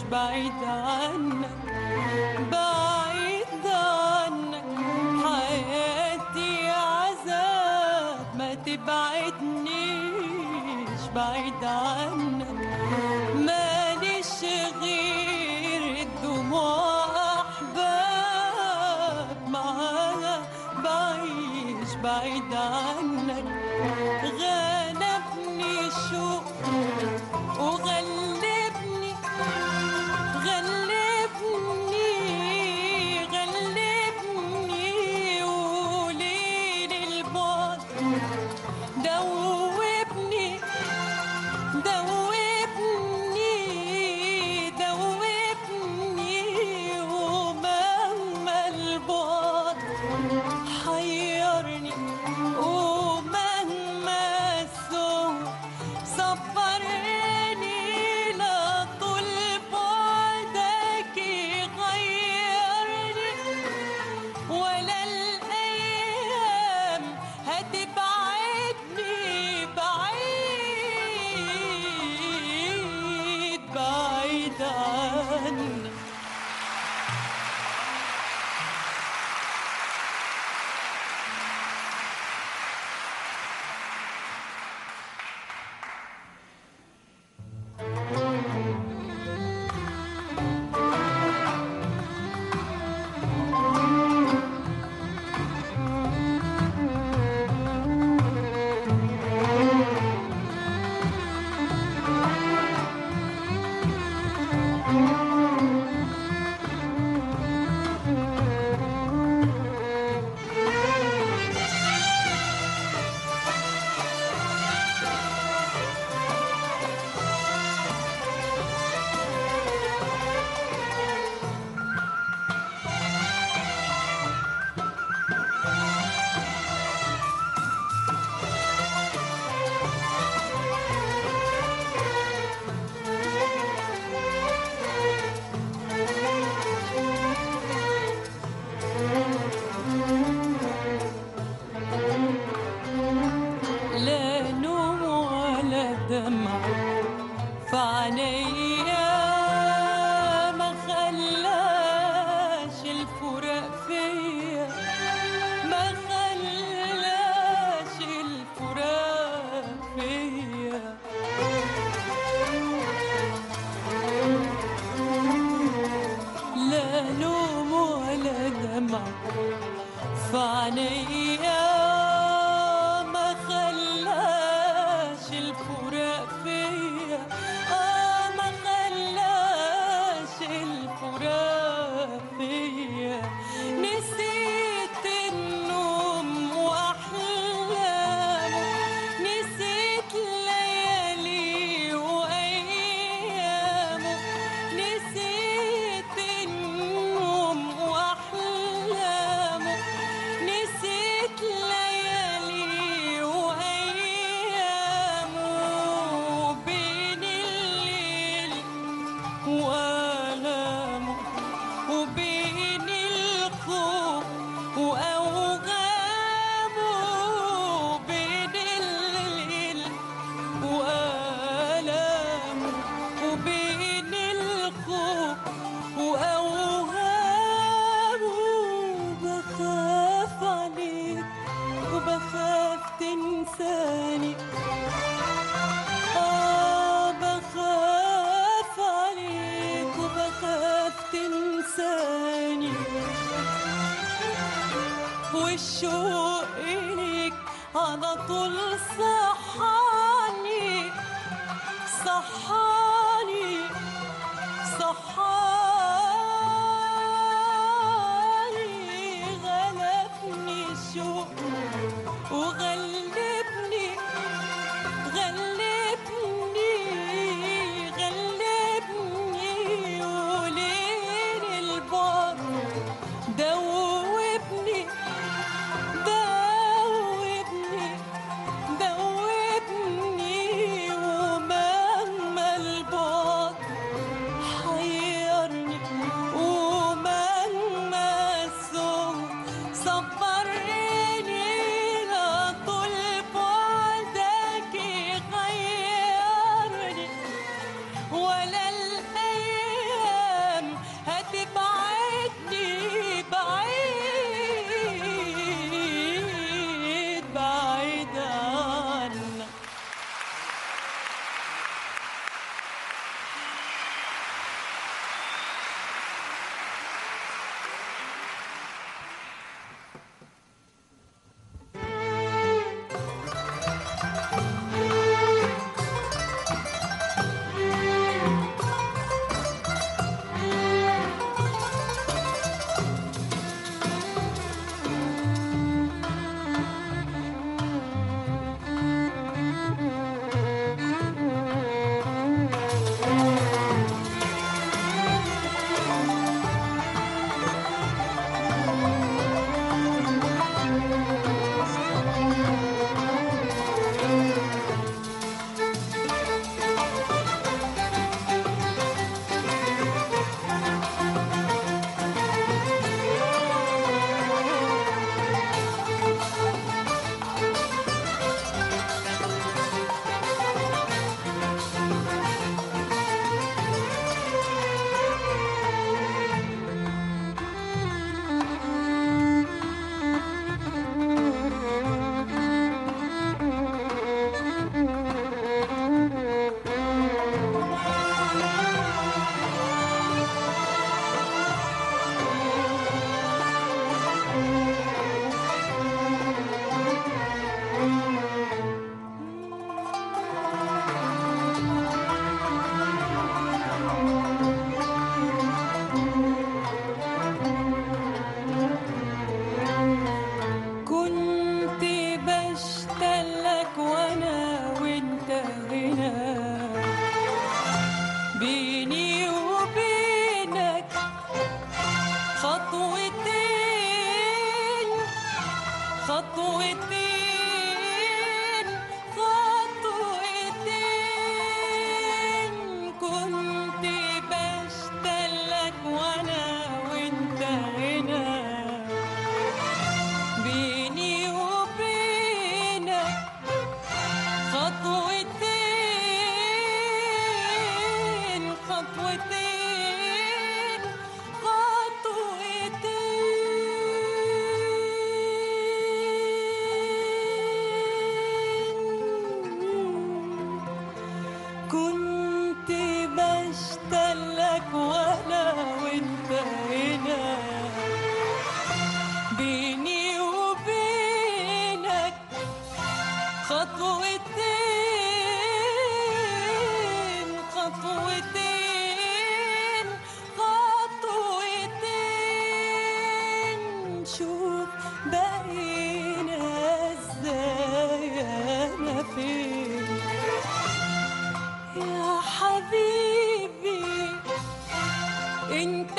بعيد عنك بعيد عنك حياتي عذاب ما تبعدنيش بعيد عنك ماليش غير الدموع أحباب معاها بعيش بعيد عنك غلبني الشوق وغلبني غلبني غلبني وليل البعد دوبني دوبني دوبني ومهما البعد حيرني ومهما السوء صبرني لا طول بعدك يغيرني ولا الأيام هتبعدني بعيد بعيد عنك لا نوم ولا دمع فعليا ما خلاش الفراق فيا ما خلاش الفراق فيا لا نوم ولا دمع فعليا ما خلاش الفراق فيا آه ما خلاش الفراق فيا نسيت النوم وأحلامه نسيت ليالي وأيامه نسيت النوم وأحلامه نسيت ليالي وأيامه بين الليل وآلامه وبين الخوف وأوغامه بين الليل وآلامه وبين الخوف وأوهامه بخاف عليك وبخاف تنساني آه بخاف عليك وبخاف تنساني والشوق إليك على طول صحاني صحاني صحاني غلبني الشوق وغلبني غلبني غلبني وليل البعد دوبني دوبني انت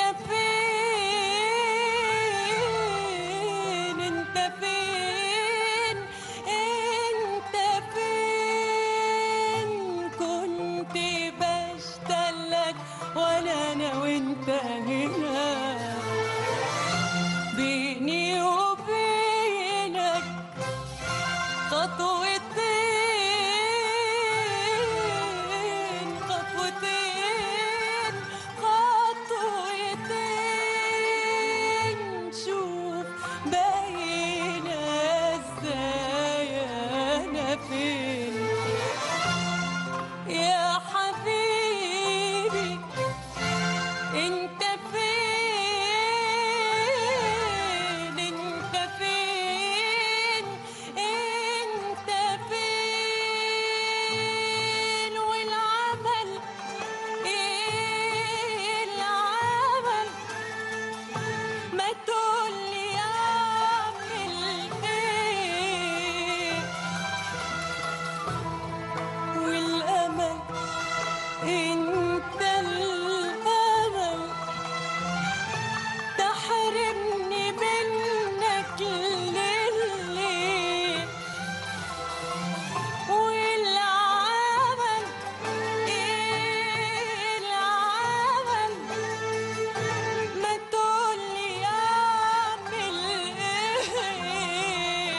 فين انت فين انت فين كنت بشتغلك ولا انا وانت هنا بيني وبينك خطوتين خطوتين خطوتين شوف باين ازاي انا فين يا حبيبي انت فين انت فين انت فين والعمل ايه العمل ما تقولي اعمل ايه والامل انت الامل تحرمني منك للي والعمل ايه العمل ما تقولي اعمل ايه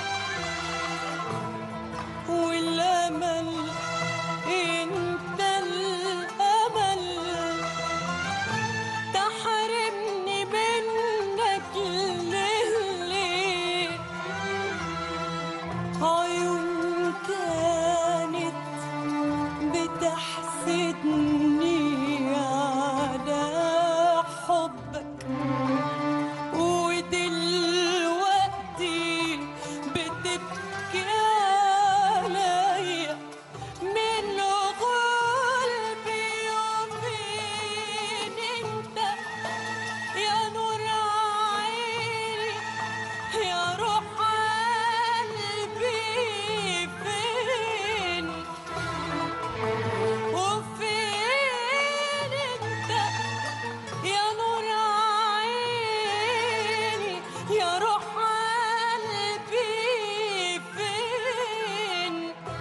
والامل انت الامل تحرمني منك للي عيون كانت بتحسدني على حبك ودلوقتي بتبكي عليا من قلبي وفين انت يا نور عيني يا روح قلبي فين وفين انت يا نور عيني يا روح قلبي فين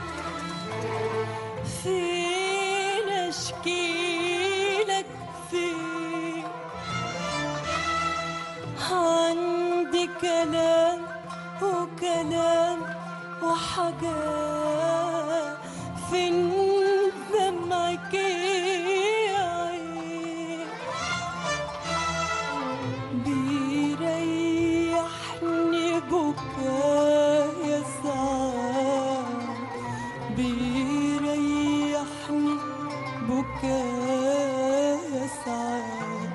فين اشكيلك فين عندي كلام وكلام وحاجات فين دمعك يا عين بيريحني بكايا ساعات بيريحني بكايا ساعات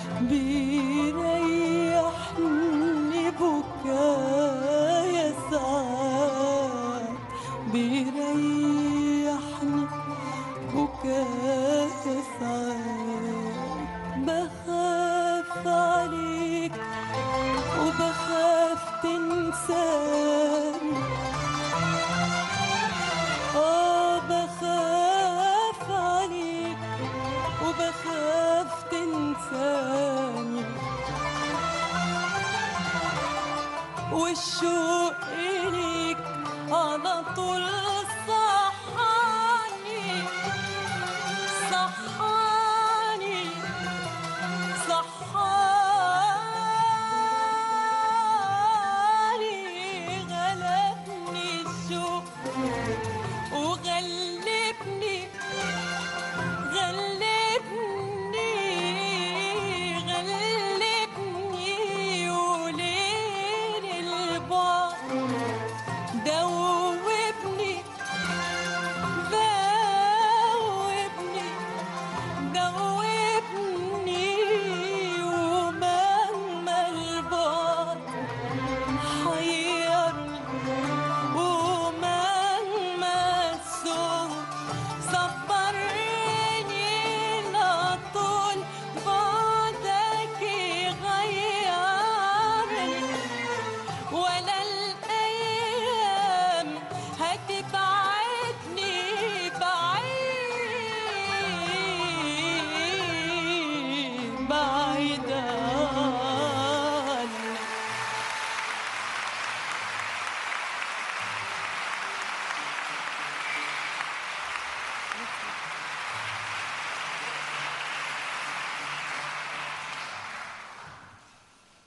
بيريحني بكايا ساعات بيريحني بكايا ساعات بخاف عليك وبخاف تنساني آه بخاف عليك وبخاف تنساني والشوق